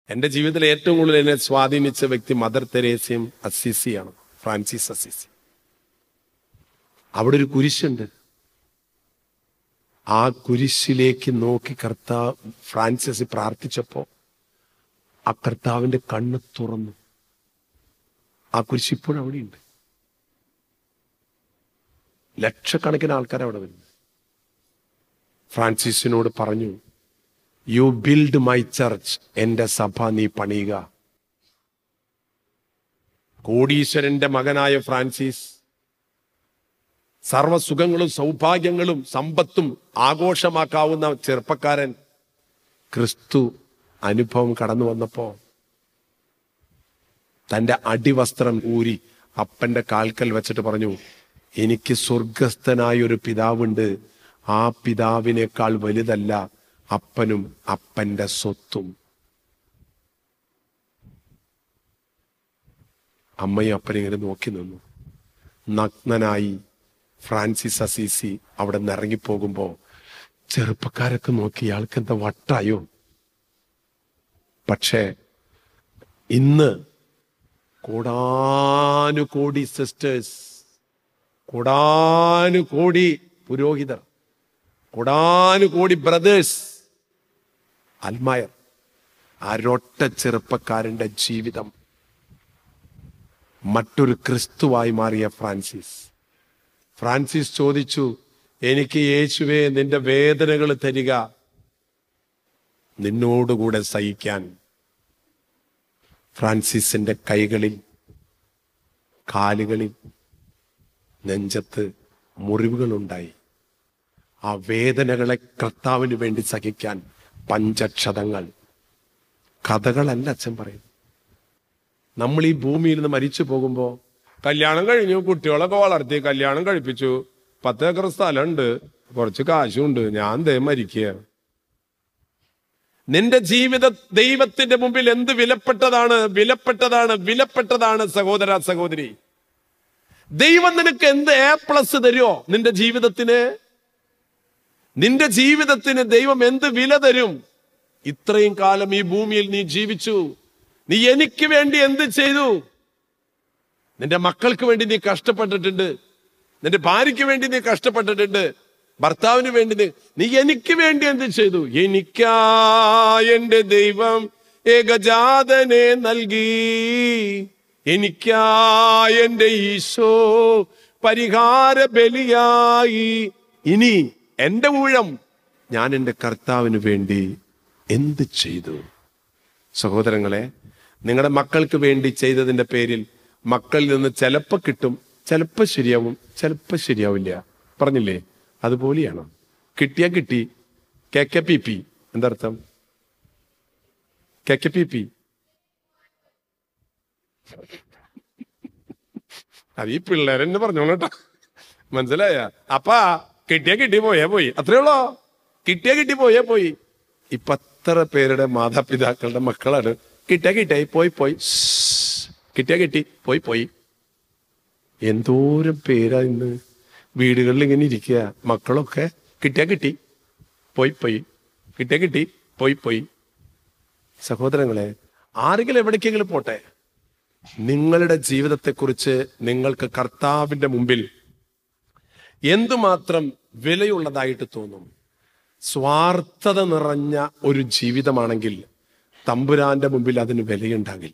എന്റെ ജീവിതത്തിൽ ഏറ്റവും കൂടുതൽ എന്നെ സ്വാധീനിച്ച വ്യക്തി മദർ തെരേസയും അസിസിയാണ് ഫ്രാൻസിസ് അസിസി അവിടെ ഒരു കുരിശുണ്ട് ആ കുരിശിലേക്ക് നോക്കി കർത്താവ് ഫ്രാൻസിസ് പ്രാർത്ഥിച്ചപ്പോ ആ കർത്താവിന്റെ കണ്ണ് തുറന്നു ആ കുരിശ് ഇപ്പോഴും അവിടെയുണ്ട് ലക്ഷക്കണക്കിന് ആൾക്കാർ അവിടെ വരുന്നു ഫ്രാൻസിസിനോട് പറഞ്ഞു യു ബിൽഡ് മൈ ചർച്ച് എന്റെ സഭ നീ പണിയുക കോടീശ്വരന്റെ മകനായ ഫ്രാൻസിസ് സർവസുഖങ്ങളും സൗഭാഗ്യങ്ങളും സമ്പത്തും ആഘോഷമാക്കാവുന്ന ചെറുപ്പക്കാരൻ ക്രിസ്തു അനുഭവം കടന്നു വന്നപ്പോ തന്റെ അടിവസ്ത്രം ഊരി അപ്പന്റെ കാൽക്കൽ വെച്ചിട്ട് പറഞ്ഞു എനിക്ക് സ്വർഗസ്ഥനായ ഒരു പിതാവുണ്ട് ആ പിതാവിനേക്കാൾ വലുതല്ല അപ്പനും അപ്പന്റെ സ്വത്തും അമ്മയും അപ്പനും ഇങ്ങനെ നോക്കി നിന്നു നഗ്നനായി ഫ്രാൻസിസ് അസീസി അവിടെ നിന്ന് ഇറങ്ങിപ്പോകുമ്പോ ചെറുപ്പക്കാരൊക്കെ നോക്കി ഇയാൾക്ക് എന്താ വട്ടായോ പക്ഷേ ഇന്ന് കോടാനുകോടി സിസ്റ്റേഴ്സ് കോടാനുകോടി പുരോഹിതർ കോടാനുകോടി ബ്രദേഴ്സ് അൽമായർ ആരൊട്ട ചെറുപ്പക്കാരന്റെ ജീവിതം മറ്റൊരു ക്രിസ്തുവായി മാറിയ ഫ്രാൻസിസ് ഫ്രാൻസിസ് ചോദിച്ചു എനിക്ക് യേശുവെ നിന്റെ വേദനകൾ തരിക നിന്നോടുകൂടെ സഹിക്കാൻ ഫ്രാൻസിസിന്റെ കൈകളിൽ കാലുകളിൽ നെഞ്ചത്ത് മുറിവുകളുണ്ടായി ആ വേദനകളെ കർത്താവിന് വേണ്ടി സഹിക്കാൻ പഞ്ചക്ഷതങ്ങൾ കഥകളല്ല അച്ഛൻ പറയും നമ്മൾ ഈ ഭൂമിയിൽ നിന്ന് മരിച്ചു പോകുമ്പോ കല്യാണം കഴിഞ്ഞു കുട്ടികളൊക്കെ വളർത്തി കല്യാണം കഴിപ്പിച്ചു പത്ത് ഏക്കർ സ്ഥലമുണ്ട് കുറച്ച് കാശുണ്ട് ഞാൻ ദേ മരിക്കുക നിന്റെ ജീവിത ദൈവത്തിന്റെ മുമ്പിൽ എന്ത് വിലപ്പെട്ടതാണ് വിലപ്പെട്ടതാണ് വിലപ്പെട്ടതാണ് സഹോദര സഹോദരി ദൈവം നിനക്ക് എന്ത് എ പ്ലസ് തരുമോ നിന്റെ ജീവിതത്തിന് നിന്റെ ജീവിതത്തിന് ദൈവം എന്ത് വില തരും ഇത്രയും കാലം ഈ ഭൂമിയിൽ നീ ജീവിച്ചു നീ എനിക്ക് വേണ്ടി എന്ത് ചെയ്തു നിന്റെ മക്കൾക്ക് വേണ്ടി നീ കഷ്ടപ്പെട്ടിട്ടുണ്ട് നിന്റെ ഭാര്യയ്ക്ക് വേണ്ടി നീ കഷ്ടപ്പെട്ടിട്ടുണ്ട് ഭർത്താവിന് വേണ്ടി നീ നീ എനിക്ക് വേണ്ടി എന്ത് ചെയ്തു എനിക്കാ എന്റെ ദൈവം ഏകജാതനെ നൽകി എനിക്കാ എന്റെ ഈശോ പരിഹാര ബലിയായി ഇനി എന്റെ ഊഴം ഞാൻ എന്റെ കർത്താവിന് വേണ്ടി എന്ത് ചെയ്തു സഹോദരങ്ങളെ നിങ്ങളുടെ മക്കൾക്ക് വേണ്ടി ചെയ്തതിന്റെ പേരിൽ മക്കളിൽ നിന്ന് ചിലപ്പോ കിട്ടും ചിലപ്പോ ശരിയാവും ചിലപ്പോ ശരിയാവില്ല പറഞ്ഞില്ലേ അതുപോലെയാണ് കിട്ടിയാ കിട്ടി കെ കെ പി പി എന്തർത്ഥം കെ കെ പി പി അത് ഈ പിള്ളേരെന്നെ പറഞ്ഞോളൂ കേട്ടോ മനസ്സിലായ അപ്പാ കിട്ടിയാ കിട്ടി പോയാ പോയി അത്രേ ഉള്ളോ കിട്ടിയാ കിട്ടി പോയാ പോയി ഇപ്പൊ അത്ര പേരുടെ മാതാപിതാക്കളുടെ മക്കളാണ് കിട്ടിയാ കിട്ടിയായി പോയി പോയി ശ്ശ്. കിട്ടിയാ കിട്ടി പോയി പോയി എന്തോരം പേരാ ഇന്ന് വീടുകളിൽ ഇങ്ങനെ ഇരിക്കുക മക്കളൊക്കെ കിട്ടിയാ കിട്ടി പോയി പോയി കിട്ടിയാ കിട്ടി പോയി പോയി സഹോദരങ്ങളെ ആരെങ്കിലും എവിടേക്കെങ്കിലും പോട്ടെ നിങ്ങളുടെ ജീവിതത്തെക്കുറിച്ച് നിങ്ങൾക്ക് കർത്താവിന്റെ മുമ്പിൽ എന്തുമാത്രം വിലയുള്ളതായിട്ട് തോന്നും സ്വാർത്ഥത നിറഞ്ഞ ഒരു ജീവിതമാണെങ്കിൽ തമ്പുരാന്റെ മുമ്പിൽ അതിന് വിലയുണ്ടാകില്ല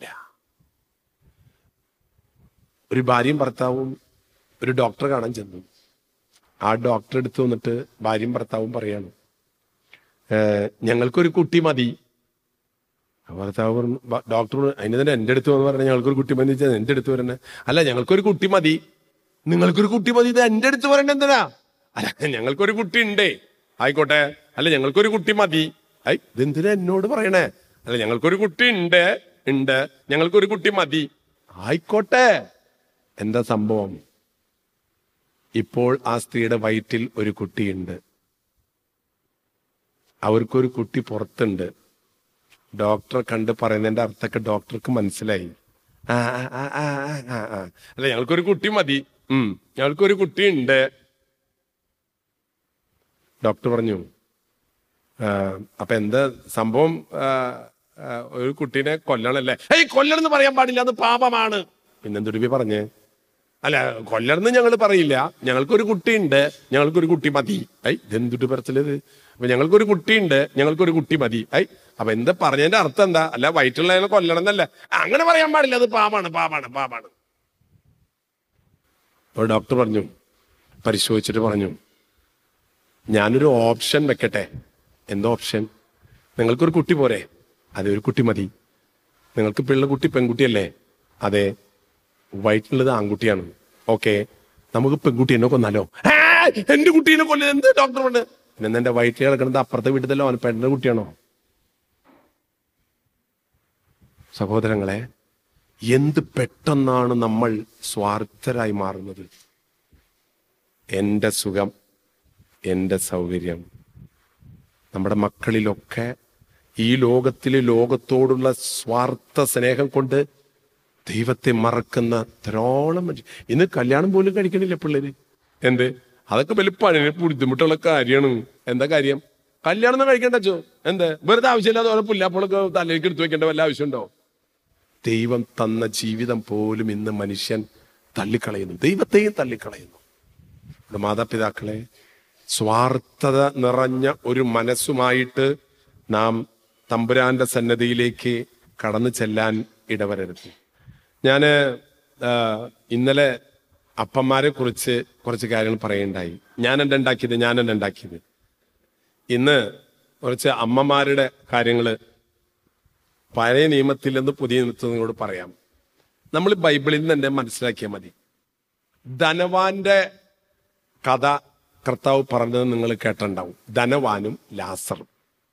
ഒരു ഭാര്യയും ഭർത്താവും ഒരു ഡോക്ടറെ കാണാൻ ചെന്നു ആ ഡോക്ടർ എടുത്തു വന്നിട്ട് ഭാര്യയും ഭർത്താവും പറയാണ് "ഏഹ്, ഞങ്ങൾക്കൊരു കുട്ടി മതി അപ്പൊ ഭർത്താവ് പറഞ്ഞു "ബ- ഡോക്ടർ പറഞ്ഞു, അതിന് തന്നെ എന്റെ അടുത്ത് വന്ന് പറഞ്ഞാൽ ഞങ്ങൾക്കൊരു കുട്ടി മതി വെച്ചാൽ എന്റെ അടുത്ത് വരണേ അല്ല ഞങ്ങൾക്കൊരു കുട്ടി മതി നിങ്ങൾക്കൊരു കുട്ടി മതി ഇത് എന്റെ അടുത്ത് പറയണ്ട എന്തിനാ അല്ല ഞങ്ങൾക്കൊരു കുട്ടി ഉണ്ടേ ആയിക്കോട്ടെ അല്ല ഞങ്ങൾക്കൊരു കുട്ടി മതി ഐ ഇതെന്തിനാ എന്നോട് പറയണേ അല്ല ഞങ്ങൾക്കൊരു കുട്ടി ഉണ്ട് ഉണ്ട് ഞങ്ങൾക്കൊരു കുട്ടി മതി ആയിക്കോട്ടെ എന്താ സംഭവം ഇപ്പോൾ ആ സ്ത്രീയുടെ വയറ്റിൽ ഒരു കുട്ടിയുണ്ട് അവർക്കൊരു കുട്ടി പുറത്തുണ്ട് ഡോക്ടറെ കണ്ട് പറയുന്നതിന്റെ അർത്ഥമൊക്കെ ഡോക്ടർക്ക് മനസ്സിലായി ആ ആ, ആ, ആ, ആ, ആ, ആ. അല്ല ഞങ്ങൾക്കൊരു കുട്ടി മതി ഉം ഞങ്ങൾക്കൊരു കുട്ടി ഉണ്ട് ഡോക്ടർ പറഞ്ഞു "ആ, അപ്പൊ എന്താ സംഭവം ആ, ആ, ഒരു കുട്ടീനെ കൊല്ലണല്ലേ ഏയ് കൊല്ലണം എന്ന് പറയാൻ പാടില്ല അത് പാപമാണ് പിന്നെന്തൊരു പറഞ്ഞേ അല്ല കൊല്ലർന്ന് ഞങ്ങൾ പറയില്ല ഞങ്ങൾക്കൊരു കുട്ടിയുണ്ട് ഞങ്ങൾക്കൊരു കുട്ടി മതി ഐ ഇതെന്തുട്ട് പറച്ചിലത് അപ്പൊ ഞങ്ങൾക്കൊരു കുട്ടിയുണ്ട് ഞങ്ങൾക്കൊരു കുട്ടി മതി ഐ അപ്പൊ എന്താ പറഞ്ഞതിന്റെ അർത്ഥം എന്താ അല്ല വയറ്റുള്ളതിനെ കൊല്ലണം എന്നല്ല അങ്ങനെ പറയാൻ പാടില്ല അത് പാപാണ് പാപാണ് പാപാണ് അപ്പോൾ ഡോക്ടർ പറഞ്ഞു പരിശോധിച്ചിട്ട് പറഞ്ഞു ഞാനൊരു ഓപ്ഷൻ വെക്കട്ടെ എന്താ ഓപ്ഷൻ നിങ്ങൾക്കൊരു കുട്ടി പോരെ അതെ ഒരു കുട്ടി മതി നിങ്ങൾക്ക് പിള്ള കുട്ടി പെൺകുട്ടിയല്ലേ അതെ വയറ്റിലുള്ളത് ആൺകുട്ടിയാണ് ഓക്കെ നമുക്ക് പെൺകുട്ടി എന്നെ കൊന്നാലോ ആ, എന്റെ കുട്ടീനെ കൊല്ലുന്നത് എന്ത് ഡോക്ടർ ഉണ്ട് പിന്നെ എന്റെ വയറ്റിൽ കിടക്കുന്നത് അപ്പുറത്തെ വീട്ടിലല്ലോ അവൻ പെണ്ണിന്റെ കുട്ടിയാണോ സഹോദരങ്ങളെ എന്ത് പെട്ടെന്നാണ് നമ്മൾ സ്വാർത്ഥരായി മാറുന്നത് എന്റെ സുഖം എന്റെ സൗകര്യം നമ്മുടെ മക്കളിലൊക്കെ ഈ ലോകത്തിലെ ലോകത്തോടുള്ള സ്വാർത്ഥ സ്നേഹം കൊണ്ട് ദൈവത്തെ മറക്കുന്ന ധാരാളം മനുഷ്യർ ഇന്ന് കല്യാണം പോലും കഴിക്കണില്ല പിള്ളേര് എന്ത് അതൊക്കെ വലിയ പണി ബുദ്ധിമുട്ടുള്ള കാര്യമാണ് എന്താ കാര്യം കല്യാണം ഒന്നും കഴിക്കണ്ട അച്ചോ എന്ത് വെറുതെ ആവശ്യമില്ലാതെ ഓരോ പുല്ലാപ്പോളൊക്കെ തലയിലേക്ക് എടുത്തു വെക്കേണ്ട വല്ല ആവശ്യമുണ്ടോ ദൈവം തന്ന ജീവിതം പോലും ഇന്ന് മനുഷ്യൻ തള്ളിക്കളയുന്നു ദൈവത്തെയും തള്ളിക്കളയുന്നു നമ്മുടെ മാതാപിതാക്കളെ സ്വാർത്ഥത നിറഞ്ഞ ഒരു മനസ്സുമായിട്ട് നാം തമ്പുരാന്റെ സന്നദ്ധിയിലേക്ക് കടന്നു ചെല്ലാൻ ഇടവരരുത് ഞാന് ആ, ഇന്നലെ അപ്പന്മാരെ കുറിച്ച് കുറച്ച് കാര്യങ്ങൾ പറയുണ്ടായി ഞാൻ എന്നെ ഉണ്ടാക്കിയത് ഞാൻ എന്നെ ഉണ്ടാക്കിയത് ഇന്ന് കുറച്ച് അമ്മമാരുടെ കാര്യങ്ങള് പഴയ നിയമത്തിൽ നിന്ന് പുതിയ നിയമത്തിൽ നിങ്ങളോട് പറയാം നമ്മൾ ബൈബിളിൽ നിന്ന് തന്നെ മനസ്സിലാക്കിയാൽ മതി ധനവാന്റെ കഥ കർത്താവ് പറഞ്ഞത് നിങ്ങൾ കേട്ടിട്ടുണ്ടാവും ധനവാനും ലാസറും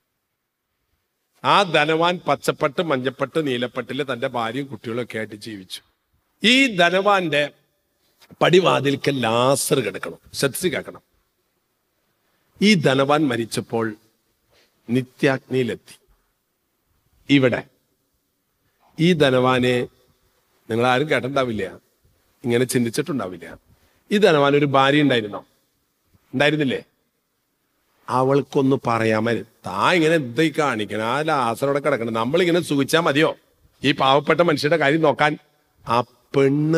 ആ ധനവാൻ പച്ചപ്പട്ട് മഞ്ഞപ്പട്ട് നീലപ്പട്ടില് തന്റെ ഭാര്യയും കുട്ടികളും ഒക്കെ ആയിട്ട് ജീവിച്ചു ഈ ധനവാന്റെ പടിവാതിൽക്കൽ ലാസർ കിടക്കണം ശ്രദ്ധിച്ച് കേൾക്കണം ഈ ധനവാൻ മരിച്ചപ്പോൾ നിത്യാഗ്നിയിലെത്തി ഇവിടെ ഈ ധനവാനെ നിങ്ങൾ ആരും കേട്ടിട്ടുണ്ടാവില്ല ഇങ്ങനെ ചിന്തിച്ചിട്ടുണ്ടാവില്ല ഈ ധനവാൻ ഒരു ഭാര്യ ഉണ്ടായിരുന്നോ ഉണ്ടായിരുന്നില്ലേ അവൾക്കൊന്ന് പറയാമ താ ഇങ്ങനെ എന്തായി കാണിക്കണം ആ ലാസറോടെ കിടക്കണം നമ്മളിങ്ങനെ സൂചിച്ചാൽ മതിയോ ഈ പാവപ്പെട്ട മനുഷ്യരുടെ കാര്യം നോക്കാൻ ആ പെണ്ണ്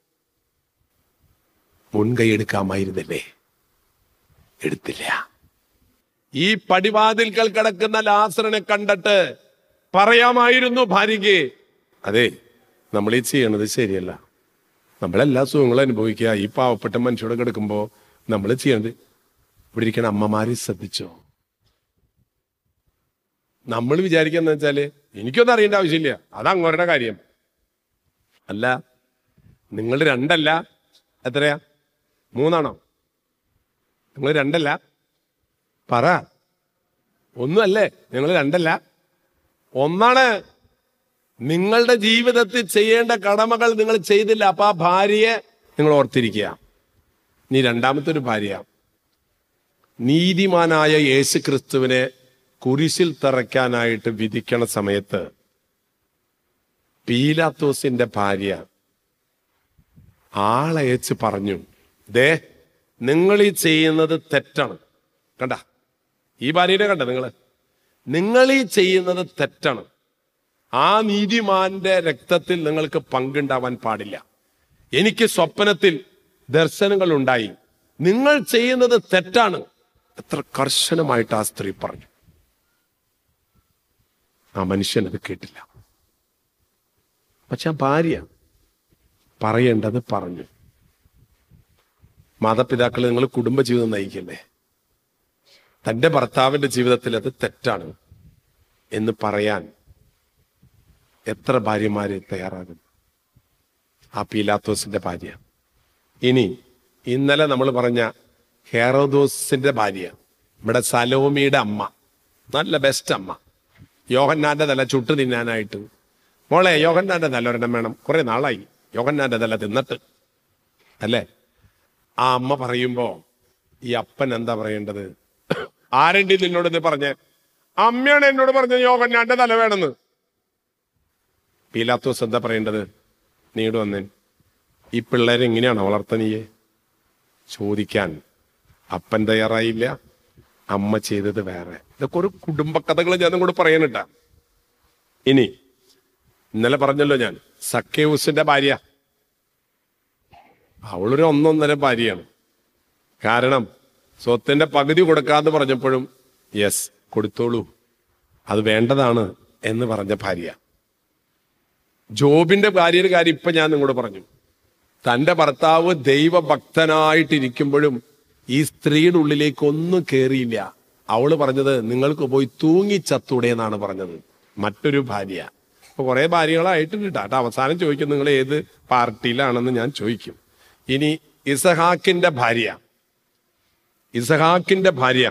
മുൻകൈ എടുക്കാമായിരുന്നില്ലേ എടുത്തില്ല ഈ പടിവാതിൽക്കൽ കിടക്കുന്ന ലാസറിനെ കണ്ടിട്ട് പറയാമായിരുന്നു ഭാര്യയ്ക്ക് അതെ നമ്മൾ ഈ ചെയ്യണത് ശരിയല്ല നമ്മളെല്ലാ സുഖങ്ങളും അനുഭവിക്കുക ഈ പാവപ്പെട്ട മനുഷ്യരോട് കിടക്കുമ്പോ നമ്മൾ ചെയ്യണത് ഇവിടെ ഇരിക്കണ അമ്മമാരെ ശ്രദ്ധിച്ചോ നമ്മൾ വിചാരിക്കുന്ന വെച്ചാല് എനിക്കൊന്നും അറിയേണ്ട ആവശ്യമില്ല അത് അങ്ങോരുടെ കാര്യം അല്ല നിങ്ങൾ രണ്ടല്ല എത്രയാ മൂന്നാണോ നിങ്ങൾ രണ്ടല്ല പറ ഒന്നുമല്ലേ നിങ്ങൾ രണ്ടല്ല ഒന്നാണ് നിങ്ങളുടെ ജീവിതത്തിൽ ചെയ്യേണ്ട കടമകൾ നിങ്ങൾ ചെയ്തില്ല അപ്പൊ ആ ഭാര്യയെ നിങ്ങൾ ഓർത്തിരിക്കുക നീ രണ്ടാമത്തെ ഒരു ഭാര്യ നീതിമാനായ യേശു ക്രിസ്തുവിനെ കുരിശിൽ തറയ്ക്കാനായിട്ട് വിധിക്കണ സമയത്ത് പീലാത്തോസിന്റെ ഭാര്യ ആളയച്ച് പറഞ്ഞു ദേ നിങ്ങൾ ഈ ചെയ്യുന്നത് തെറ്റാണ് കണ്ട ഈ ഭാര്യയുടെ കണ്ട നിങ്ങള് നിങ്ങൾ ഈ ചെയ്യുന്നത് തെറ്റാണ് ആ നീതിമാന്റെ രക്തത്തിൽ നിങ്ങൾക്ക് പങ്കുണ്ടാവാൻ പാടില്ല എനിക്ക് സ്വപ്നത്തിൽ ദർശനങ്ങൾ ഉണ്ടായി നിങ്ങൾ ചെയ്യുന്നത് തെറ്റാണ് എത്ര കർശനമായിട്ട് ആ സ്ത്രീ പറഞ്ഞു ആ മനുഷ്യൻ അത് കേട്ടില്ല പക്ഷെ ആ ഭാര്യ പറയേണ്ടത് പറഞ്ഞു മാതാപിതാക്കൾ നിങ്ങൾ കുടുംബജീവിതം നയിക്കല്ലേ തന്റെ ഭർത്താവിന്റെ ജീവിതത്തിൽ അത് തെറ്റാണ് എന്ന് പറയാൻ എത്ര ഭാര്യമാര് തയ്യാറാകും ആ പീലാത്തോസിന്റെ ഭാര്യ ഇനി ഇന്നലെ നമ്മൾ പറഞ്ഞ ഹെറോദോസിന്റെ ഭാര്യ ഇവിടെ സലോമിയുടെ അമ്മ നല്ല ബെസ്റ്റ് അമ്മ യോഹന്നാന്റെ തല ചുട്ടു തിന്നാനായിട്ട് മോളെ യോഹന്നാന്റെ തല ഒരെണ്ണം വേണം കുറെ നാളായി യോഹന്നാന്റെ തല തിന്നിട്ട് അല്ലേ ആ അമ്മ പറയുമ്പോ ഈ അപ്പൻ എന്താ പറയേണ്ടത് ആരണ്ടി നിന്നോട് ഇത് പറഞ്ഞേ അമ്മയാണ് എന്നോട് പറഞ്ഞത് യോഹന്നാന്റെ തല വേണമെന്ന് പീലാത്തോസ് എന്താ പറയേണ്ടത് നീട് വന്നേ ഈ പിള്ളേരെ എങ്ങനെയാണോ വളർത്തനീയെ ചോദിക്കാൻ അപ്പൻ തയ്യാറായില്ല അമ്മ ചെയ്തത് വേറെ ഇതൊക്കെ ഒരു കുടുംബ കഥകൾ ഞാൻ കൂടെ പറയാനിട്ട ഇനി ഇന്നലെ പറഞ്ഞല്ലോ ഞാൻ സക്കേയൂസിന്റെ ഭാര്യ അവളൊരു ഒന്നൊന്നര ഭാര്യയാണ് കാരണം സ്വത്തിന്റെ പകുതി കൊടുക്കാന്ന് പറഞ്ഞപ്പോഴും യെസ് കൊടുത്തോളൂ അത് വേണ്ടതാണ് എന്ന് പറഞ്ഞ ഭാര്യ ജോബിന്റെ ഭാര്യയുടെ കാര്യം ഇപ്പൊ ഞാൻ നിങ്ങളോട് പറഞ്ഞു തന്റെ ഭർത്താവ് ദൈവഭക്തനായിട്ടിരിക്കുമ്പോഴും ഈ സ്ത്രീയുടെ ഉള്ളിലേക്ക് ഒന്നും കയറിയില്ല അവള് പറഞ്ഞത് നിങ്ങൾക്ക് പോയി തൂങ്ങി ചത്തൂടെ എന്നാണ് പറഞ്ഞത് മറ്റൊരു ഭാര്യ അപ്പൊ കുറെ ഭാര്യകളായിട്ടുണ്ട് കേട്ടോ അവസാനം ചോദിക്കും നിങ്ങൾ ഏത് പാർട്ടിയിലാണെന്ന് ഞാൻ ചോദിക്കും ഇനി ഇസഹാക്കിന്റെ ഭാര്യ ഇസഹാക്കിന്റെ ഭാര്യ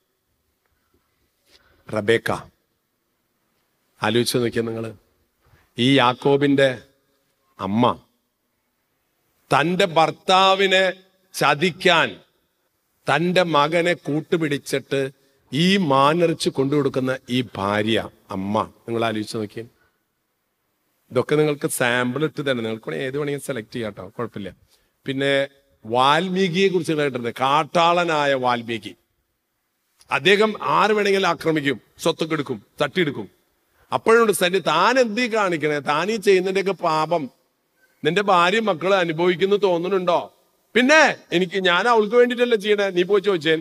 റബേക്ക ആലോചിച്ച് നോക്കിയ നിങ്ങൾ ഈ യാക്കോബിന്റെ അമ്മ തന്റെ ഭർത്താവിനെ ചതിക്കാൻ തന്റെ മകനെ കൂട്ടുപിടിച്ചിട്ട് ഈ മാനറിച്ച് കൊണ്ടുകൊടുക്കുന്ന ഈ ഭാര്യ അമ്മ നിങ്ങൾ ആലോചിച്ച് നോക്കിയേ ഇതൊക്കെ നിങ്ങൾക്ക് സാമ്പിൾ ഇട്ട് തന്നെ നിങ്ങൾക്ക് വേണമെങ്കിൽ ഏത് വേണമെങ്കിൽ സെലക്ട് ചെയ്യാം കേട്ടോ കുഴപ്പമില്ല പിന്നെ വാൽമീകിയെ കുറിച്ച് കേട്ടിട്ടുണ്ട് കാട്ടാളനായ വാൽമീകി അദ്ദേഹം ആര് വേണമെങ്കിലും ആക്രമിക്കും സ്വത്തൊക്കെ എടുക്കും തട്ടിയെടുക്കും അപ്പോഴുണ്ട് സന്നി താൻ എന്തീ കാണിക്കണേ താൻ ഈ ചെയ്യുന്നതിന്റെയൊക്കെ പാപം നിന്റെ ഭാര്യയും മക്കള് അനുഭവിക്കുന്നു തോന്നുന്നുണ്ടോ പിന്നെ എനിക്ക് ഞാൻ അവൾക്ക് വേണ്ടിയിട്ടല്ല ചെയ്യണേ നീ പോയി ചോദിച്ചേൻ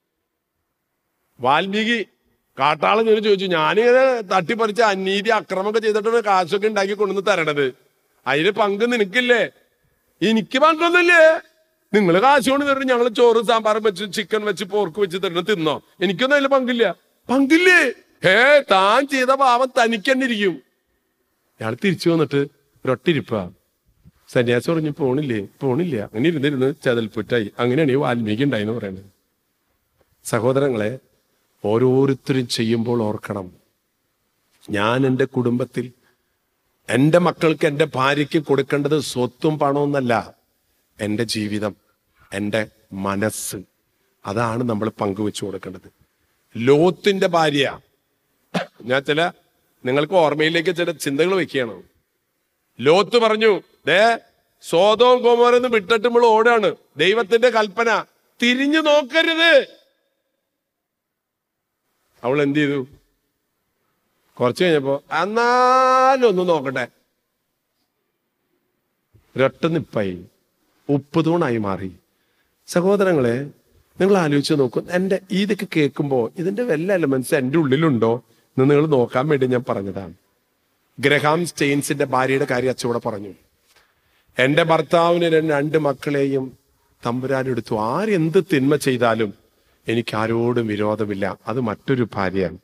വാൽമീകി കാട്ടാളൻ ഇങ്ങനെ ചോദിച്ചു ഞാനിങ്ങനെ തട്ടിപ്പറിച്ച അനീതി അക്രമമൊക്കെ ചെയ്തിട്ടാണ് കാശൊക്കെ ഉണ്ടാക്കി കൊണ്ടുവന്ന് തരണത് അതിന് പങ്ക് നിനക്കില്ലേ എനിക്ക് പങ്കൊന്നുമില്ലേ നിങ്ങൾ കാശ് കൊണ്ട് തരണം ഞങ്ങൾ ചോറ് സാമ്പാറും വെച്ച് ചിക്കൻ വെച്ച് പോർക്ക് വെച്ച് തരണം തിന്നോ എനിക്കൊന്നും അതിൽ പങ്കില്ല പങ്കില്ലേ ഹേ താൻ ചെയ്ത പാവം തനിക്ക് തന്നെ ഇരിക്കും ഇയാൾ തിരിച്ചു വന്നിട്ട് ഒരൊട്ടിരിപ്പാ സന്യാസം പറഞ്ഞു പോണില്ലേ പോണില്ല അങ്ങനെ ഇരുന്നിരുന്ന് ചതൽപ്പുറ്റായി അങ്ങനെയാണ് ഈ വാൽമീകി ഉണ്ടായെന്ന് പറയുന്നത് സഹോദരങ്ങളെ ഓരോരുത്തരും ചെയ്യുമ്പോൾ ഓർക്കണം ഞാൻ എൻ്റെ കുടുംബത്തിൽ എൻ്റെ മക്കൾക്ക് എൻ്റെ ഭാര്യയ്ക്ക് കൊടുക്കേണ്ടത് സ്വത്തും പണമൊന്നല്ല എൻ്റെ ജീവിതം എൻ്റെ മനസ്സ് അതാണ് നമ്മൾ പങ്കുവെച്ചു കൊടുക്കേണ്ടത് ലോത്തിന്റെ ഭാര്യ ഞാൻ ചില നിങ്ങൾക്ക് ഓർമ്മയിലേക്ക് ചില ചിന്തകൾ വെക്കുകയാണ് ലോത്ത് പറഞ്ഞു ദേ സോതവും കോമോരെന്ന് വിട്ടിട്ട് നമ്മൾ ഓടാണ് ദൈവത്തിന്റെ കൽപ്പന തിരിഞ്ഞു നോക്കരുത് അവൾ എന്ത് ചെയ്തു കുറച്ച് കഴിഞ്ഞപ്പോ എന്നാലും ഒന്ന് നോക്കട്ടെ ഒരൊറ്റ നിപ്പായി ഉപ്പ് തൂണായി മാറി സഹോദരങ്ങളെ നിങ്ങൾ ആലോചിച്ച് നോക്കൂ എൻ്റെ ഇതൊക്കെ കേൾക്കുമ്പോൾ ഇതിന്റെ വല്ല എലമെന്റ്സ് എൻ്റെ ഉള്ളിലുണ്ടോ എന്ന് നിങ്ങൾ നോക്കാൻ വേണ്ടി ഞാൻ പറഞ്ഞതാണ് ഗ്രഹാം സ്റ്റെയിൻസിന്റെ ഭാര്യയുടെ കാര്യം അച്ചൂടെ പറഞ്ഞു എന്റെ ഭർത്താവിന് ര- രണ്ട് മക്കളെയും തമ്പുരാൻ എടുത്തു ആരെന്ത് തിന്മ ചെയ്താലും എനിക്ക് ആരോടും വിരോധമില്ല അത് മറ്റൊരു ഭാര്യയാണ്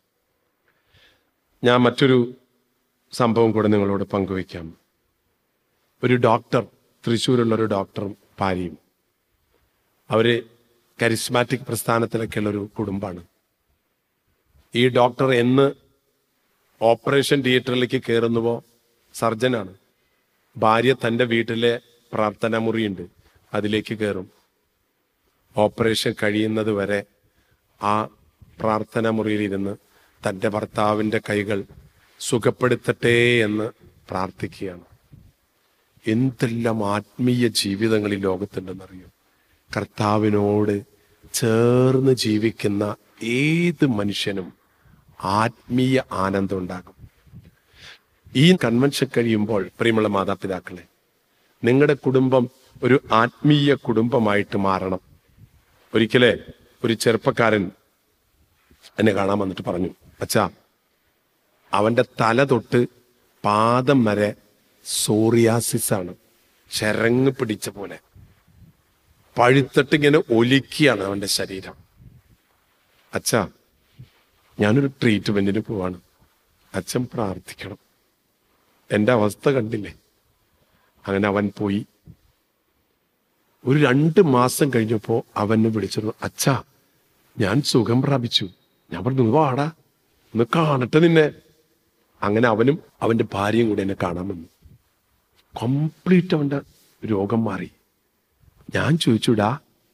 ഞാൻ മറ്റൊരു സംഭവം കൂടെ നിങ്ങളോട് പങ്കുവയ്ക്കാം ഒരു ഡോക്ടർ തൃശ്ശൂരുള്ള ഒരു ഡോക്ടറും ഭാര്യയും അവര് കരിസ്മാറ്റിക് പ്രസ്ഥാനത്തിലൊക്കെയുള്ള ഒരു കുടുംബമാണ് ഈ ഡോക്ടർ എന്ന് ഓപ്പറേഷൻ തിയേറ്ററിലേക്ക് കയറുന്നുവോ സർജനാണ് ഭാര്യ തൻ്റെ വീട്ടിലെ പ്രാർത്ഥനാ മുറിയുണ്ട് അതിലേക്ക് കയറും ഓപ്പറേഷൻ കഴിയുന്നത് വരെ ആ പ്രാർത്ഥനാ മുറിയിലിരുന്ന് തൻ്റെ ഭർത്താവിൻ്റെ കൈകൾ സുഖപ്പെടുത്തട്ടെ എന്ന് പ്രാർത്ഥിക്കുകയാണ് എന്തെല്ലാം ആത്മീയ ജീവിതങ്ങൾ ഈ ലോകത്തുണ്ടെന്നറിയോ കർത്താവിനോട് ചേർന്ന് ജീവിക്കുന്ന ഏത് മനുഷ്യനും ആത്മീയ ആനന്ദം ഉണ്ടാകും ഈ കൺവെൻഷൻ കഴിയുമ്പോൾ പ്രിയമുള്ള മാതാപിതാക്കളെ നിങ്ങളുടെ കുടുംബം ഒരു ആത്മീയ കുടുംബമായിട്ട് മാറണം ഒരിക്കലേ ഒരു ചെറുപ്പക്കാരൻ എന്നെ കാണാൻ വന്നിട്ട് പറഞ്ഞു അച്ഛാ അവന്റെ തല തൊട്ട് പാദം വരെ സോറിയാസിസ് ആണ് ശരങ്ങ് പിടിച്ച പോലെ പഴുത്തിട്ട് ഇങ്ങനെ ഒലിക്കുകയാണ് അവന്റെ ശരീരം അച്ഛാ ഞാനൊരു ട്രീറ്റ്മെന്റിന് പോവാണ് അച്ഛൻ പ്രാർത്ഥിക്കണം എൻ്റെ അവസ്ഥ കണ്ടില്ലേ അങ്ങനെ അവൻ പോയി ഒരു രണ്ട് മാസം കഴിഞ്ഞപ്പോ അവനെ വിളിച്ചിരുന്നു അച്ഛാ ഞാൻ സുഖം പ്രാപിച്ചു ഞാൻ പറഞ്ഞു "നീ വാടാ ഒന്ന് കാണട്ടെ നിന്നെ അങ്ങനെ അവനും അവന്റെ ഭാര്യയും കൂടെ എന്നെ കാണാൻ വന്നു കംപ്ലീറ്റ് അവന്റെ രോഗം മാറി ഞാൻ ചോദിച്ചുടാ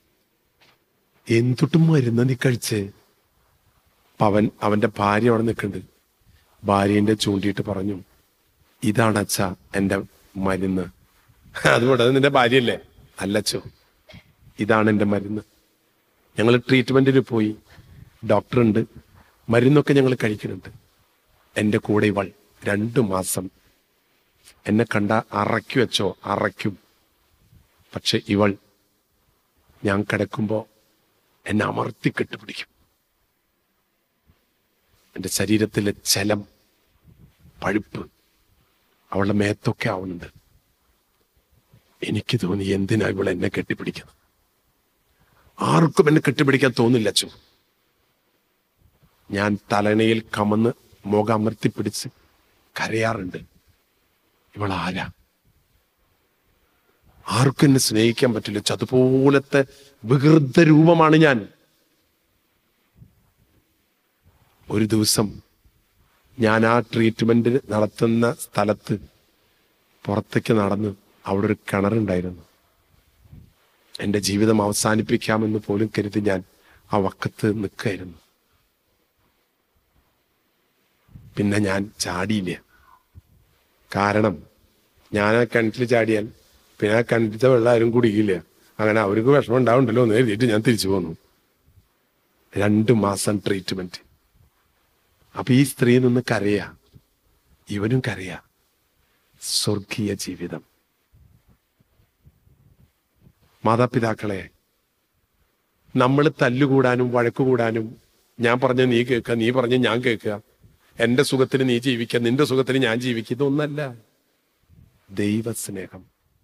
എന്തുട്ടും മരുന്ന് നീ കഴിച്ചേ അപ്പൊ അവൻ അവന്റെ ഭാര്യ അവിടെ നിൽക്കുന്നുണ്ട് ഭാര്യന്റെ ചൂണ്ടിയിട്ട് പറഞ്ഞു ഇതാണ് അച്ഛ എന്റെ മരുന്ന് അതുകൊണ്ട് അത് നിന്റെ ഭാര്യയല്ലേ അല്ലച്ചോ ഇതാണ് എന്റെ മരുന്ന് ഞങ്ങൾ ട്രീറ്റ്മെന്റിന് പോയി ഡോക്ടറുണ്ട് മരുന്നൊക്കെ ഞങ്ങൾ കഴിക്കുന്നുണ്ട് എൻ്റെ കൂടെ ഇവൾ രണ്ടു മാസം എന്നെ കണ്ട അറയ്ക്കു വെച്ചോ അറയ്ക്കും പക്ഷെ ഇവൾ ഞാൻ കിടക്കുമ്പോ എന്നെ അമർത്തി കെട്ടുപിടിക്കും എൻ്റെ ശരീരത്തിലെ ചലം പഴുപ്പ് അവളുടെ മേത്തൊക്കെ ആവുന്നുണ്ട് എനിക്ക് തോന്നി എന്തിനാ ഇവൾ എന്നെ കെട്ടിപ്പിടിക്കുന്നത് ആർക്കും എന്നെ കെട്ടിപ്പിടിക്കാൻ തോന്നില്ല അച്ചു ഞാൻ തലണയിൽ കമന്ന് മുഖം അമർത്തി പിടിച്ച് കരയാറുണ്ട് ഇവൾ ആരാ ആർക്കും എന്നെ സ്നേഹിക്കാൻ പറ്റില്ല ച്ച, അതുപോലത്തെ വികൃത രൂപമാണ് ഞാൻ ഒരു ദിവസം ഞാൻ ആ ട്രീറ്റ്മെന്റ് നടത്തുന്ന സ്ഥലത്ത് പുറത്തേക്ക് നടന്ന് അവിടെ ഒരു കിണറുണ്ടായിരുന്നു എൻ്റെ ജീവിതം അവസാനിപ്പിക്കാമെന്ന് പോലും കരുതി ഞാൻ ആ വക്കത്ത് നിൽക്കായിരുന്നു പിന്നെ ഞാൻ ചാടിയില്ല കാരണം ഞാൻ ആ കിണറ്റിൽ ചാടിയാൽ പിന്നെ ആ കിണറ്റിലത്തെ വെള്ളം ആരും കുടിക്കില്ല അങ്ങനെ അവർക്ക് വിഷമം ഉണ്ടാവുണ്ടല്ലോ എന്ന് എഴുതിയിട്ട് ഞാൻ തിരിച്ചു പോന്നു രണ്ട് മാസം ട്രീറ്റ്മെന്റ് അപ്പൊ ഈ സ്ത്രീ നിന്ന് കരയാ ഇവനും കരയാ സ്വർഗീയ ജീവിതം മാതാപിതാക്കളെ നമ്മൾ തല്ലുകൂടാനും വഴക്കുകൂടാനും ഞാൻ പറഞ്ഞ നീ കേൾക്കുക നീ പറഞ്ഞ ഞാൻ കേൾക്കുക എന്റെ സുഖത്തിന് നീ ജീവിക്കുക നിന്റെ സുഖത്തിന് ഞാൻ ജീവിക്കുക ഇതൊന്നല്ല ദൈവസ്നേഹം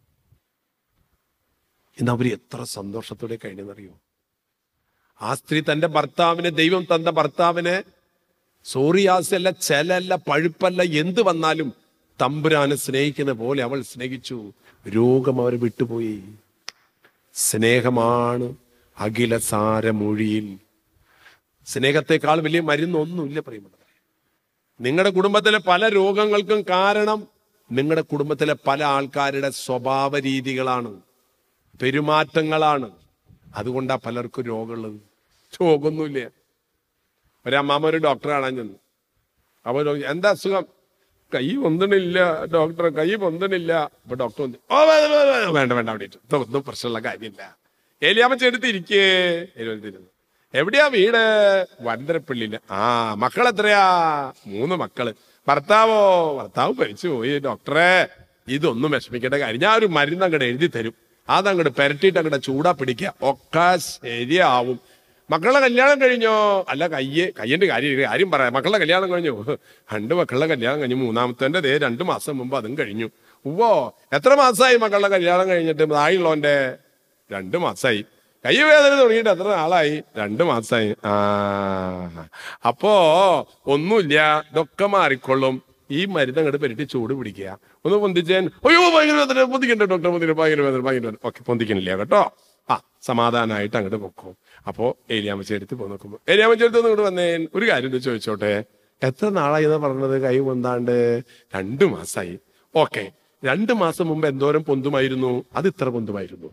ഇന്ന് അവർ എത്ര സന്തോഷത്തോടെ കഴിഞ്ഞെന്നറിയോ ആ സ്ത്രീ തന്റെ ഭർത്താവിനെ ദൈവം തന്ന ഭർത്താവിനെ സോറിയാസല്ല ചെലല്ല പഴുപ്പല്ല എന്ത് വന്നാലും തമ്പുരാനെ സ്നേഹിക്കുന്ന പോലെ അവൾ സ്നേഹിച്ചു രോഗം അവരെ വിട്ടുപോയി സ്നേഹമാണ് അഖില സാരമൊഴിയിൽ സ്നേഹത്തെക്കാൾ വലിയ മരുന്നൊന്നുമില്ല പ്രിയമുള്ളവരെ നിങ്ങളുടെ കുടുംബത്തിലെ പല രോഗങ്ങൾക്കും കാരണം നിങ്ങളുടെ കുടുംബത്തിലെ പല ആൾക്കാരുടെ സ്വഭാവ രീതികളാണ് പെരുമാറ്റങ്ങളാണ് അതുകൊണ്ടാ പലർക്കും രോഗമുള്ളത് രോഗമൊന്നുമില്ല ഒരമ്മാമ ഒരു ഡോക്ടറെ കാണാൻ ചെന്നു അപ്പൊ ഡോക്ടർ, എന്താ അസുഖം കൈ പൊന്തണില്ല ഡോക്ടറെ കൈ പൊന്തണില്ല അപ്പൊ ഡോക്ടർ വന്നു, ഓ വേ- വേ- വേ- വേണ്ട വേണ്ട അവിടെ ഇട്ടു. ഇതൊന്നും പ്രശ്നമുള്ള കാര്യമില്ല ഏലിയാമ്മ എടുത്ത് ഇരിക്കേ എലിയാമ്മ എവിടെയാ വീട് വൻതരപ്പള്ളിയില് ആ മക്കൾ എത്രയാ മൂന്ന് മക്കള് ഭർത്താവോ ഭർത്താവ് മരിച്ചു പോയി ഡോക്ടറെ ഇതൊന്നും വിഷമിക്കേണ്ട കാര്യം ഞാൻ ഒരു മരുന്ന് അങ്ങോട്ട് എഴുതി തരും അതങ്ങോട്ട് പെരട്ടിയിട്ട് അങ്ങോട്ട് ചൂടാ പിടിക്കുക ഒക്കെ ശരിയാവും മക്കളുടെ കല്യാണം കഴിഞ്ഞോ അല്ല കയ്യ് കയ്യന്റെ കാര്യം കാര്യം പറയാം മക്കളുടെ കല്യാണം കഴിഞ്ഞു രണ്ട് മക്കളുടെ കല്യാണം കഴിഞ്ഞു മൂന്നാമത്തെ ദേ രണ്ടു മാസം മുമ്പ് അതും കഴിഞ്ഞു ഉവ്വോ എത്ര മാസമായി മക്കളുടെ കല്യാണം കഴിഞ്ഞിട്ട് തായുള്ളോന്റെ രണ്ട് മാസമായി കൈ വേദന തുടങ്ങിയിട്ട് എത്ര നാളായി രണ്ട് മാസമായി ആ അപ്പോ ഒന്നുമില്ല ഇതൊക്കെ മാറിക്കൊള്ളും ഈ മരുന്ന് അങ്ങോട്ട് പെരട്ടി ചൂട് പിടിക്കുക ഒന്ന് പൊന്തിച്ചേൻ അയ്യോ ഭയങ്കര വേദന പൊന്തിക്കണ്ട ഡോക്ടർ പൊന്തിക്കണ്ട ഭയങ്കര വേദന ഭയങ്കര വേദന ഓക്കെ പൊന്തിക്കണില്ല കേട്ടോ ആ സമാധാനമായിട്ട് അങ്ങോട്ട് പൊക്കും അപ്പോ ഏലിയാമ്മച്ചി എടുത്ത് പോ നോക്കുമ്പോ ഏലിയാമ്മച്ചി എടുത്ത് ഇങ്ങോട്ട് വന്നേൻ ഒരു കാര്യം ഒന്ന് ചോദിച്ചോട്ടെ എത്ര നാളായി എന്നാ പറഞ്ഞത് കൈ പൊന്താണ്ട് രണ്ടു മാസായി ഓക്കെ രണ്ടു മാസം മുമ്പ് എന്തോരം പൊന്തുമായിരുന്നു അത് ഇത്ര പൊന്തുമായിരുന്നു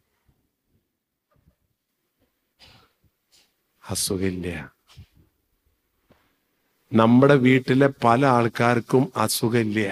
അസുഖമില്ല നമ്മുടെ വീട്ടിലെ പല ആൾക്കാർക്കും അസുഖമില്ല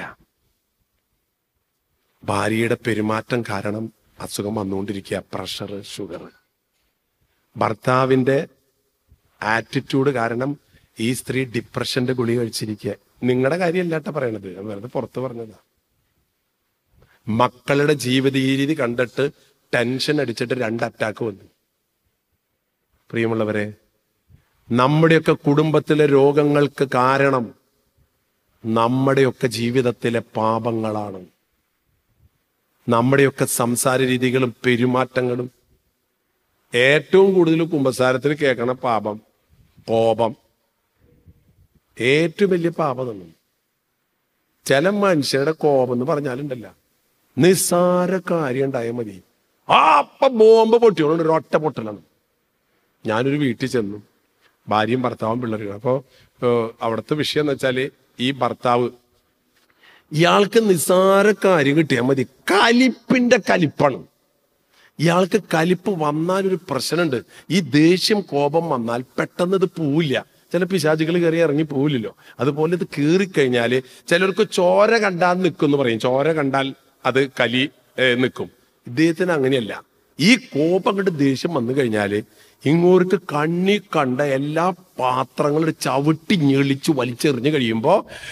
ഭാര്യയുടെ പെരുമാറ്റം കാരണം അസുഖം വന്നുകൊണ്ടിരിക്കുക പ്രഷർ ഷുഗർ ഭർത്താവിന്റെ ആറ്റിറ്റ്യൂഡ് കാരണം ഈ സ്ത്രീ ഡിപ്രഷന്റെ ഗുളി കഴിച്ചിരിക്കുക നിങ്ങളുടെ കാര്യമല്ലാട്ട പറയണത് ഞാൻ വെറുതെ പുറത്ത് പറഞ്ഞതാ മക്കളുടെ ജീവിത രീതി കണ്ടിട്ട് ടെൻഷൻ അടിച്ചിട്ട് രണ്ട് അറ്റാക്ക് വന്നു പ്രിയമുള്ളവരെ നമ്മുടെയൊക്കെ കുടുംബത്തിലെ രോഗങ്ങൾക്ക് കാരണം നമ്മുടെയൊക്കെ ജീവിതത്തിലെ പാപങ്ങളാണ് നമ്മുടെയൊക്കെ സംസാര രീതികളും പെരുമാറ്റങ്ങളും ഏറ്റവും കൂടുതൽ കുമ്പസാരത്തിന് കേൾക്കണ പാപം കോപം ഏറ്റവും വലിയ പാപം തന്നെ ചില മനുഷ്യരുടെ കോപം എന്ന് പറഞ്ഞാലുണ്ടല്ല നിസ്സാര കാര്യം ഉണ്ടായാൽ മതി ആ അപ്പൊ ബോംബ് പൊട്ടിയോണ്ട് ഒരു ഒറ്റ പൊട്ടലാണ് ഞാനൊരു വീട്ടിൽ ചെന്നു ഭാര്യയും ഭർത്താവും പിള്ളേരും അപ്പോൾ അവിടുത്തെ വിഷയം എന്ന് വെച്ചാല് ഈ ഭർത്താവ് ഇയാൾക്ക് നിസ്സാര കാര്യം കിട്ടിയാൽ മതി കലിപ്പിന്റെ കലിപ്പാണ് ഇയാൾക്ക് കലിപ്പ് വന്നാൽ ഒരു പ്രശ്നമുണ്ട് ഈ ദേഷ്യം കോപം വന്നാൽ പെട്ടെന്ന് ഇത് പോവില്ല ചില പിശാചുകൾ കയറി ഇറങ്ങി പോവില്ലല്ലോ അതുപോലെ ഇത് കീറിക്കഴിഞ്ഞാല് ചിലർക്ക് ചോര കണ്ടാൽ നിൽക്കും എന്ന് പറയും ചോര കണ്ടാൽ അത് കലി നിൽക്കും ഇദ്ദേഹത്തിന് അങ്ങനെയല്ല ഈ കോപം കണ്ട് ദേഷ്യം വന്നു കഴിഞ്ഞാല് ഇങ്ങോർക്ക് കണ്ണി കണ്ട എല്ലാ പാത്രങ്ങളും ചവിട്ടി ഞെളിച്ച് വലിച്ചെറിഞ്ഞു കഴിയുമ്പോ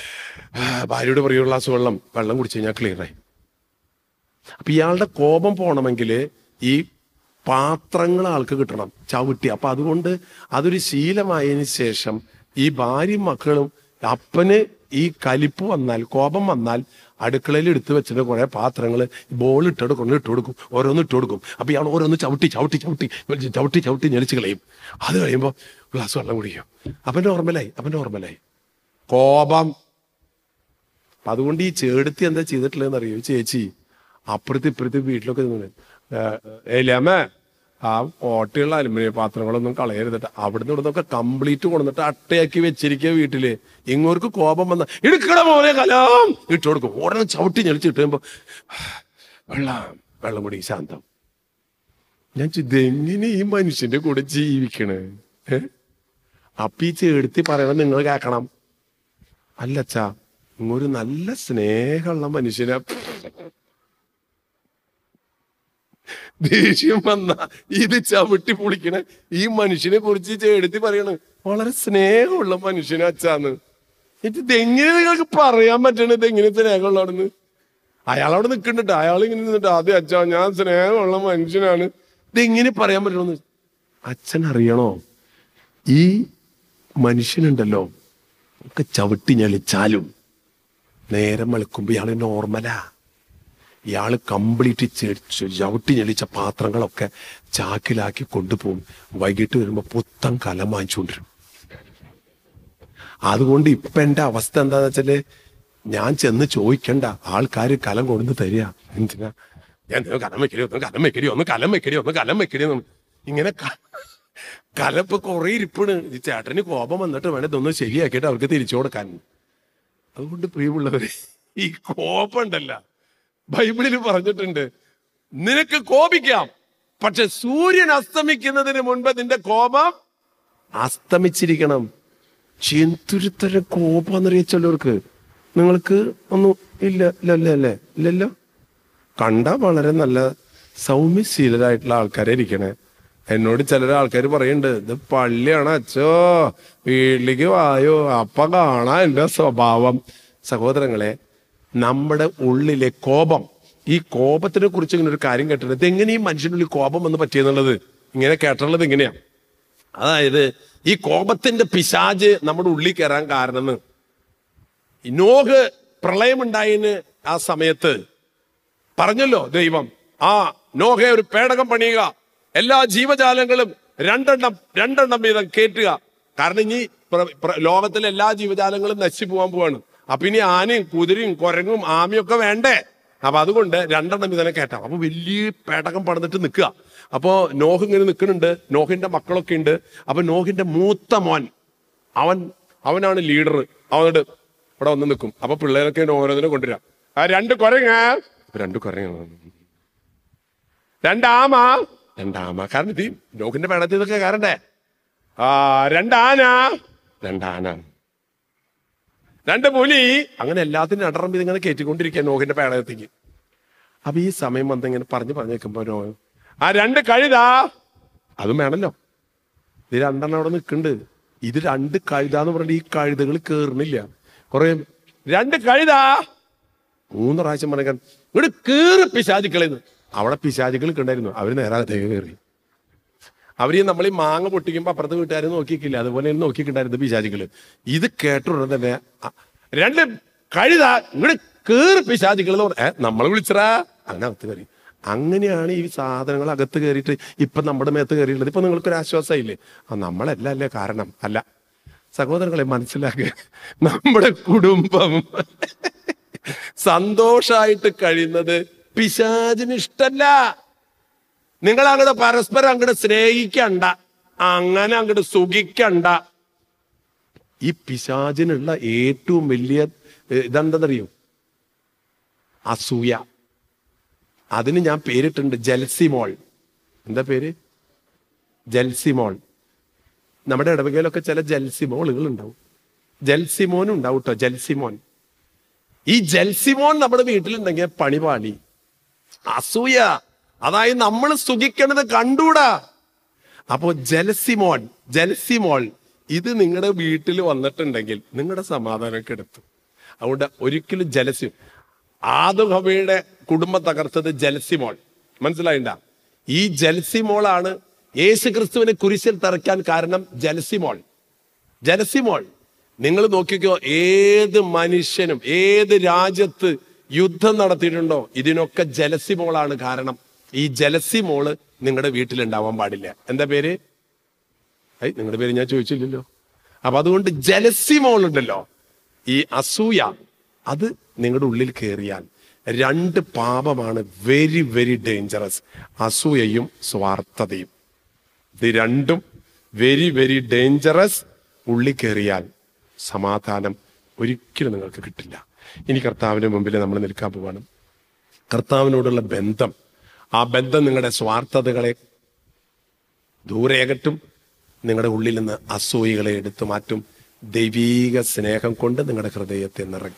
ആ, ഭാര്യയോട് പറയും ഒരു ഗ്ലാസ് വെള്ളം വെള്ളം കുടിച്ചു കഴിഞ്ഞാൽ ക്ലിയറായി അപ്പൊ ഇയാളുടെ കോപം പോണമെങ്കിൽ ഈ പാത്രങ്ങൾ ആൾക്ക് കിട്ടണം ചവിട്ടി അപ്പൊ അതുകൊണ്ട് അതൊരു ശീലമായതിനു ശേഷം ഈ ഭാര്യയും മക്കളും അപ്പന് ഈ കലിപ്പ് വന്നാൽ കോപം വന്നാൽ അടുക്കളയിൽ എടുത്തു വെച്ചിട്ട് കുറെ പാത്രങ്ങൾ ബോൾ ഇട്ടെടുക്കും ഇട്ട് കൊടുക്കും ഓരോന്ന് ഇട്ട് കൊടുക്കും അപ്പൊ ഇയാൾ ഓരോന്ന് ചവിട്ടി ചവിട്ടി ചവിട്ടി ചവിട്ടി ചവിട്ടി ഞെളിച്ച് കളയും അത് കഴിയുമ്പോൾ ഗ്ലാസ് വെള്ളം കുടിക്കും അപ്പൊ നോർമലായി അപ്പൊ നോർമലായി കോപം അപ്പൊ അതുകൊണ്ട് ഈ ചേടത്തി എന്താ ചെയ്തിട്ടുള്ളതെന്ന് അറിയോ ചേച്ചി അപ്പുറത്ത് ഇപ്പുറത്ത് വീട്ടിലൊക്കെ നിന്ന് ഏലിയമ്മ ആ ഓട്ടയുള്ള അലുമിനിയം പാത്രങ്ങളൊന്നും കളയരുതിട്ട് അവിടുന്ന് ഇവിടുന്നൊക്കെ കംപ്ലീറ്റ് കൊണ്ടുവന്നിട്ട് അട്ടയാക്കി വെച്ചിരിക്കുക വീട്ടില് ഇങ്ങോർക്ക് കോപം വന്ന എടുക്കണ പോലെ കലാം ഇട്ട് കൊടുക്കും ഉടനെ ചവിട്ടി ഞെളിച്ച് ഇട്ട് കഴിയുമ്പോ വെള്ളം വെള്ളം കൂടി ശാന്തം ഞാൻ ചോദിച്ചു, ഇതെങ്ങനെ ഈ മനുഷ്യന്റെ കൂടെ ജീവിക്കണേ ഏ? അപ്പൊ ഈ ചേടുത്തി പറയണത് നിങ്ങൾ കേക്കണം അല്ലച്ചാ ഒരു നല്ല സ്നേഹമുള്ള മനുഷ്യനെ ദേഷ്യം വന്ന ഇത് ചവിട്ടി പൊളിക്കണ ഈ മനുഷ്യനെ കുറിച്ച് ചേടുത്തി പറയണ് വളരെ സ്നേഹമുള്ള മനുഷ്യനെ അച്ചാന്ന് എന്നിട്ട് ഇതെങ്ങനെ നിങ്ങൾക്ക് പറയാൻ പറ്റണ ഇത് എങ്ങനെ സ്നേഹമുള്ളവിടുന്ന് അയാൾ അവിടെ നിൽക്കണ്ടിട്ട് അയാൾ ഇങ്ങനെ നിന്നിട്ട് അതെ അച്ഛാ ഞാൻ സ്നേഹമുള്ള മനുഷ്യനാണ് ഇതെങ്ങനെ പറയാൻ പറ്റണമെന്ന് അച്ഛൻ അറിയണോ ഈ മനുഷ്യനുണ്ടല്ലോ ഒക്കെ ചവിട്ടി ഞെളിച്ചാലും നേരം വെളുക്കുമ്പോ ഇയാള് നോർമലാ ഇയാള് കംപ്ലീറ്റ് ചവിട്ടി ഞെളിച്ച പാത്രങ്ങളൊക്കെ ചാക്കിലാക്കി കൊണ്ടുപോകും വൈകിട്ട് വരുമ്പോ പുത്തൻ കലം വാങ്ങിച്ചുകൊണ്ടിരും അതുകൊണ്ട് ഇപ്പൊ എന്റെ അവസ്ഥ എന്താന്ന് വെച്ചാല് ഞാൻ ചെന്ന് ചോദിക്കണ്ട ആൾക്കാര് കലം കൊണ്ടു തരിക എന്തിനാ ഞാൻ ദേ കലം വെക്കടി ഒന്ന് കലം വെക്കടി ഒന്ന് കലം വെക്കടി ഒന്ന് കലം വെക്കടി എന്ന് ഇങ്ങനെ ക- കലപ്പ് കുറെ ഇരിപ്പാണ് ഈ ചേട്ടന് കോപം വന്നിട്ട് വേണേ ഇതൊന്ന് ശരിയാക്കിയിട്ട് അവർക്ക് തിരിച്ചു കൊടുക്കാൻ അതുകൊണ്ട് പ്രിയമുള്ളവരെ ഈ കോപമുണ്ടല്ല ബൈബിളിൽ പറഞ്ഞിട്ടുണ്ട് നിനക്ക് കോപിക്കാം പക്ഷെ സൂര്യൻ അസ്തമിക്കുന്നതിന് മുൻപ് നിന്റെ കോപം അസ്തമിച്ചിരിക്കണം ചെന്തുരുത്തരം കോപമെന്നറിയ ചിലർക്ക് നിങ്ങൾക്ക് ഒന്നും ഇല്ല ഇല്ലല്ലേ അല്ലേ ഇല്ലല്ലോ കണ്ട വളരെ നല്ല സൗമ്യശീലരായിട്ടുള്ള ആൾക്കാരെ ഇരിക്കണേ എന്നോട് ചില ആൾക്കാർ പറയുന്നുണ്ട് ഇത് പള്ളിയാണ് അച്ഛോ വീട്ടിലേക്ക് വായോ അപ്പ കാണാ എന്റെ സ്വഭാവം സഹോദരങ്ങളെ നമ്മുടെ ഉള്ളിലെ കോപം ഈ കോപത്തിനെ കുറിച്ച് ഇങ്ങനെ ഒരു കാര്യം കേട്ടിട്ടുണ്ട് ഇതെങ്ങനെ ഈ മനുഷ്യനുള്ളിൽ കോപം വന്ന് പറ്റിയെന്നുള്ളത് ഇങ്ങനെ കേട്ടിട്ടുള്ളത് ഇങ്ങനെയാ അതായത് ഈ കോപത്തിന്റെ പിശാജ് നമ്മുടെ ഉള്ളിൽ കയറാൻ കാരണം നോഹ് പ്രളയമുണ്ടായതിന് ആ സമയത്ത് പറഞ്ഞല്ലോ ദൈവം ആ നോഹ ഒരു പേടകം പണിയുക എല്ലാ ജീവജാലങ്ങളും രണ്ടെണ്ണം രണ്ടെണ്ണം വീതം കേറ്റുക കാരണം ഇനി പ്ര- പ്ര- ലോകത്തിലെ എല്ലാ ജീവജാലങ്ങളും നശിച്ചു പോകാൻ പോവാണ് അപ്പൊ ഇനി ആനയും കുതിരയും കുരങ്ങും ആമയും ഒക്കെ വേണ്ടേ അപ്പൊ അതുകൊണ്ട് രണ്ടെണ്ണം ഇതിനെ കേട്ടാം അപ്പൊ വലിയ പേടകം പണിതിട്ട് നിൽക്കുക അപ്പോ നോഹ് ഇങ്ങനെ നിൽക്കുന്നുണ്ട് നോഹിന്റെ മക്കളൊക്കെ ഉണ്ട് അപ്പൊ നോഹിന്റെ മൂത്ത മോൻ അവൻ അവനാണ് ലീഡർ അവനോട് ഇവിടെ വന്ന് നിൽക്കും അപ്പൊ പിള്ളേരൊക്കെ ഓരോന്നിനെ കൊണ്ടുവരാം ആ രണ്ട് കുരങ്ങ രണ്ട് കുരങ്ങ രണ്ടാമ രണ്ടാമ കാരണം ഇത് നോക്കിന്റെ പേടത്തിൽ ഇതൊക്കെ കയറണ്ടേ ആ രണ്ടാന രണ്ടാന രണ്ട് പുലി അങ്ങനെ എല്ലാത്തിനും അടറമ്പ് ഇതിങ്ങനെ കയറ്റിക്കൊണ്ടിരിക്കുക നോഹിന്റെ പേടകത്തേക്ക് അപ്പൊ ഈ സമയം വന്ന് ഇങ്ങനെ പറഞ്ഞു പറഞ്ഞു നിൽക്കുമ്പോ നോ ആ രണ്ട് കഴുതാ അതും വേണല്ലോ ഇത് രണ്ടെണ്ണം അവിടെ നിൽക്കുന്നുണ്ട് ഇത് രണ്ട് കഴുത എന്ന് പറഞ്ഞിട്ട് ഈ കഴുതകൾ കേറുന്നില്ല കുറെ രണ്ട് കഴുത മൂന്ന് പ്രാവശ്യം പറഞ്ഞ ഇങ്ങോട്ട് കേറി പിശാചുക്കളെന്ന് അവിടെ പിശാചുക്കൾ ഉണ്ടായിരുന്നു അവര് നേരെ ദൈവ കയറി അവര് നമ്മൾ ഈ മാങ്ങ പൊട്ടിക്കുമ്പോ അപ്പുറത്തെ വീട്ടുകാർ നോക്കിക്കില്ല അതുപോലെ നോക്കിയിട്ടുണ്ടായിരുന്നു പിശാചുക്കള് ഇത് കേട്ടുടനെ തന്നെ അ- രണ്ട് കഴുത ഇങ്ങോട്ട് കേറി പിശാചുക്കൾ എന്ന് പറഞ്ഞ നമ്മൾ വിളിച്ചറാ അങ്ങനെ അകത്ത് കയറി അങ്ങനെയാണ് ഈ സാധനങ്ങൾ അകത്ത് കയറിയിട്ട് ഇപ്പൊ നമ്മുടെ മേത്ത് കയറിയിട്ടുള്ളത് ഇപ്പൊ നിങ്ങൾക്കൊരു ആശ്വാസമായില്ലേ ആ നമ്മളല്ല അല്ലേ കാരണം അല്ല സഹോദരങ്ങളെ മനസ്സിലാക്കുക നമ്മുടെ കുടുംബം സന്തോഷായിട്ട് കഴിയുന്നത് പിശാചിന് ഇഷ്ടല്ല നിങ്ങൾ അങ്ങോട്ട് പരസ്പരം അങ്ങോട്ട് സ്നേഹിക്കണ്ട അങ്ങനെ അങ്ങോട്ട് സുഖിക്കണ്ട ഈ പിശാചിനുള്ള ഏറ്റവും വലിയ ഏഹ്, ഇതെന്തെന്നറിയോ അസൂയ അതിന് ഞാൻ പേരിട്ടുണ്ട് ജൽസിമോൾ എന്താ പേര് ജൽസിമോൾ നമ്മുടെ ഇടവകയിലൊക്കെ ചില ജൽസിമോളുകൾ ഉണ്ടാവും ജൽസിമോൻ ഉണ്ടാവും കേട്ടോ ജൽസിമോൻ ഈ ജൽസിമോൻ നമ്മുടെ വീട്ടിലുണ്ടെങ്കിൽ പണി പാളി അസൂയ അതായത് നമ്മൾ സുഖിക്കണത് കണ്ടൂടാ അപ്പോ ജലസിമോൻ ജലസിമോൾ ഇത് നിങ്ങളുടെ വീട്ടിൽ വന്നിട്ടുണ്ടെങ്കിൽ നിങ്ങളുടെ സമാധാനം കെടുത്തും അതുകൊണ്ട് ഒരിക്കലും ജലസി ആദം ഹവയുടെ കുടുംബം തകർത്തത് ജലസിമോൾ മനസ്സിലായിണ്ട ഈ ജലസിമോളാണ് യേശു ക്രിസ്തുവിനെ കുരിശിൽ തറയ്ക്കാൻ കാരണം ജലസിമോൾ ജലസിമോൾ നിങ്ങൾ നോക്കിക്കോ ഏത് മനുഷ്യനും ഏത് രാജ്യത്ത് യുദ്ധം നടത്തിയിട്ടുണ്ടോ ഇതിനൊക്കെ ജലസിമോളാണ് കാരണം ഈ ജലസിമോള് നിങ്ങളുടെ വീട്ടിലുണ്ടാവാൻ പാടില്ല എന്താ പേര് ഐ നിങ്ങളുടെ പേര് ഞാൻ ചോദിച്ചില്ലല്ലോ അപ്പൊ അതുകൊണ്ട് ജലസിമോൾ ഉണ്ടല്ലോ ഈ അസൂയ അത് നിങ്ങളുടെ ഉള്ളിൽ കയറിയാൽ രണ്ട് പാപമാണ് വെരി വെരി ഡേഞ്ചറസ് അസൂയയും സ്വാർത്ഥതയും ഇത് രണ്ടും വെരി വെരി ഡേഞ്ചറസ് ഉള്ളി കയറിയാൽ സമാധാനം ഒരിക്കലും നിങ്ങൾക്ക് കിട്ടില്ല ഇനി കർത്താവിന്റെ മുമ്പിൽ നമ്മൾ നിൽക്കാൻ പോവാണ് കർത്താവിനോടുള്ള ബന്ധം ആ ബന്ധം നിങ്ങളുടെ സ്വാർത്ഥതകളെ ദൂരെ അകറ്റും നിങ്ങളുടെ ഉള്ളിൽ നിന്ന് അസൂയകളെ എടുത്തു മാറ്റും ദൈവീക സ്നേഹം കൊണ്ട് നിങ്ങളുടെ ഹൃദയത്തെ നിറയ്ക്കും